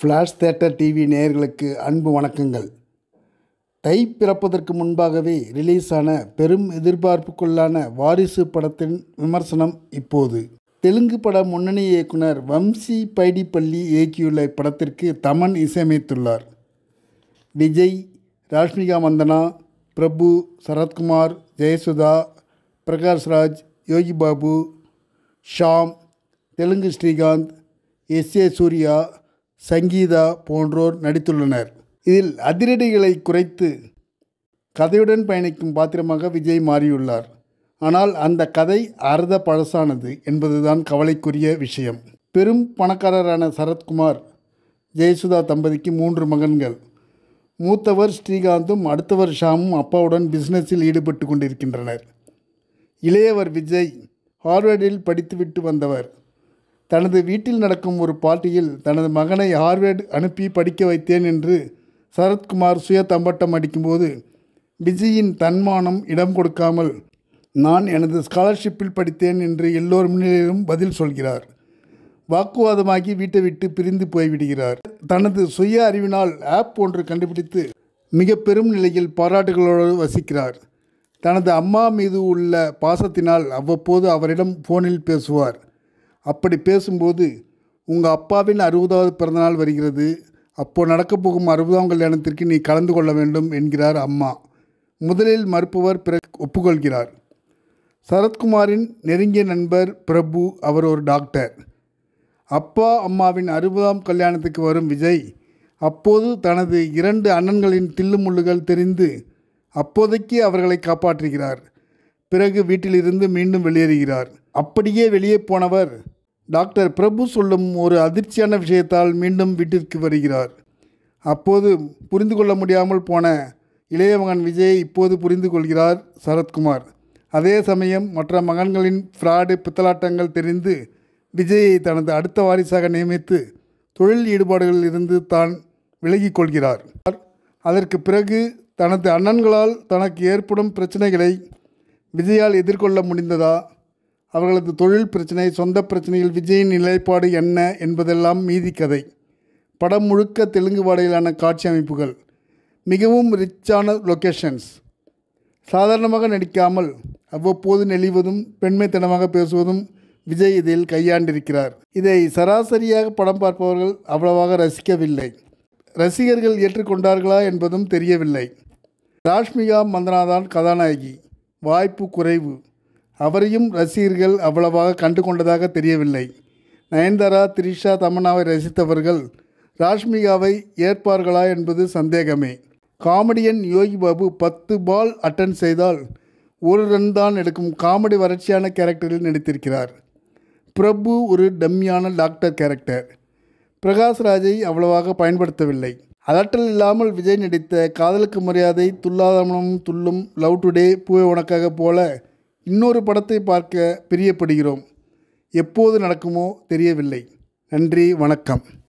flash theatre TV நேயர்களுக்கு அன்பு வணக்கங்கள் தை பிறப்பதற்கு முன்பாகவே ரிலீஸ் ஆன பெரும் எதிர்பார்ப்புக்குள்ளான வாரிசு படத்தின் விமர்சனம் இப்போது தெலுங்கு பட முன்னணி இயக்குனர் வம்சி பைடிப்பள்ளி இயக்கியுள்ள இப்படத்திற்கு தமன் இசையமைத்துள்ளார் விஜய் ராஷ்மிகா மந்தனா பிரபு சரத்குமார் ஜெயசுதா பிரகாஷ்ராஜ் யோகி பாபு ஷாம் தெலுங்கு ஸ்ரீகாந்த் எஸ் ஏ சூர்யா சங்கீதா போன்றோர் நடித்துள்ளனர் இதில் அதிரடிகளை குறைத்து கதையுடன் பயணிக்கும் பாத்திரமாக விஜய் மாறியுள்ளார் ஆனால் அந்த கதை அர்த்த பழசானது என்பதுதான் கவலைக்குரிய விஷயம் பெரும் பணக்காரரான சரத்குமார் ஜெயசுதா தம்பதிக்கு மூன்று மகன்கள் மூத்தவர் ஸ்ரீகாந்தும் அடுத்தவர் ஷாமும் அப்பாவுடன் பிசினஸில் ஈடுபட்டு கொண்டிருக்கின்றனர் இளையவர் விஜய் ஹார்வர்டில் படித்துவிட்டு வந்தவர் தனது வீட்டில் நடக்கும் ஒரு பார்ட்டியில் தனது மகனை ஹார்வர்டு அனுப்பி படிக்க வைத்தேன் என்று சரத்குமார் சுய தம்பட்டம் அடிக்கும்போது விஜயின் தன்மானம் இடம் கொடுக்காமல் நான் எனது ஸ்காலர்ஷிப்பில் படித்தேன் என்று எல்லோர் முன்னிலையிலும் பதில் சொல்கிறார் வாக்குவாதமாகி வீட்டை விட்டு பிரிந்து போய்விடுகிறார் தனது சுய அறிவினால் ஆப் ஒன்று கண்டுபிடித்து மிக பெரும் நிலையில் பாராட்டுகளோடு வசிக்கிறார் தனது அம்மா மீது உள்ள பாசத்தினால் அவ்வப்போது அவரிடம் ஃபோனில் பேசுவார் அப்படி பேசும்போது உங்கள் அப்பாவின் அறுபதாவது பிறந்தநாள் வருகிறது அப்போ நடக்கப் போகும் அறுபதாம் கல்யாணத்திற்கு நீ கலந்து கொள்ள வேண்டும் என்கிறார் அம்மா முதலில் மறுப்பவர் பிறகு ஒப்புக்கொள்கிறார் சரத்குமாரின் நெருங்கிய நண்பர் பிரபு அவர் ஒரு டாக்டர் அப்பா அம்மாவின் அறுபதாம் கல்யாணத்துக்கு வரும் விஜய் அப்போது தனது இரண்டு அண்ணன்களின் தில்லுமுள்ளுகள் தெரிந்து அப்போதைக்கு அவர்களை காப்பாற்றுகிறார் பிறகு வீட்டிலிருந்து மீண்டும் வெளியேறுகிறார் அப்படியே வெளியே போனவர் டாக்டர் பிரபு சொல்லும் ஒரு அதிர்ச்சியான விஷயத்தால் மீண்டும் வீட்டிற்கு வருகிறார் அப்போது புரிந்து கொள்ள முடியாமல் போன இளைய மகன் விஜய் இப்போது புரிந்து கொள்கிறார் சரத்குமார் அதே சமயம் மற்ற மகன்களின் ஃப்ராடு பித்தலாட்டங்கள் தெரிந்து விஜயை தனது அடுத்த வாரிசாக நியமித்து தொழில் ஈடுபாடுகளில் இருந்து தான் விலகிக் கொள்கிறார் அதற்கு பிறகு தனது அண்ணன்களால் தனக்கு ஏற்படும் பிரச்சனைகளை விஜயால் எதிர்கொள்ள முடிந்ததா அவர்களது தொழில் பிரச்சனை சொந்த பிரச்சனையில் விஜயின் நிலைப்பாடு என்ன என்பதெல்லாம் மீதி கதை படம் முழுக்க தெலுங்கு வாடையிலான காட்சி அமைப்புகள் மிகவும் ரிச்சான லொக்கேஷன்ஸ் சாதாரணமாக நடிக்காமல் அவ்வப்போது நெளிவதும் பெண்மைத்தனமாக பேசுவதும் விஜய் இதில் கையாண்டிருக்கிறார் இதை சராசரியாக படம் பார்ப்பவர்கள் அவ்வளவாக ரசிக்கவில்லை ரசிகர்கள் ஏற்றுக்கொண்டார்களா என்பதும் தெரியவில்லை ராஷ்மிகா மந்தனாதான் கதாநாயகி வாய்ப்பு குறைவு அவரையும் ரசிகர்கள் அவ்வளவாக கண்டு கொண்டதாக தெரியவில்லை நயன்தாரா திரிஷா தமன்னாவை ரசித்தவர்கள் ராஷ்மிகாவை ஏற்பார்களா என்பது சந்தேகமே காமெடியன் யோகி பாபு பத்து பால் அட்டன் செய்தால் ஒரு ரன் தான் எடுக்கும் காமெடி வறட்சியான கேரக்டரில் நடித்திருக்கிறார் பிரபு ஒரு டம்மியான டாக்டர் கேரக்டர் பிரகாஷ்ராஜை அவ்வளவாக பயன்படுத்தவில்லை அதட்டல் இல்லாமல் விஜய் நடித்த காதலுக்கு மரியாதை துல்லாதமனம் துள்ளும் லவ் டுடே பூவே உனக்காக போல இன்னொரு படத்தை பார்க்க பிரியப்படுகிறோம் எப்போது நடக்குமோ தெரியவில்லை நன்றி வணக்கம்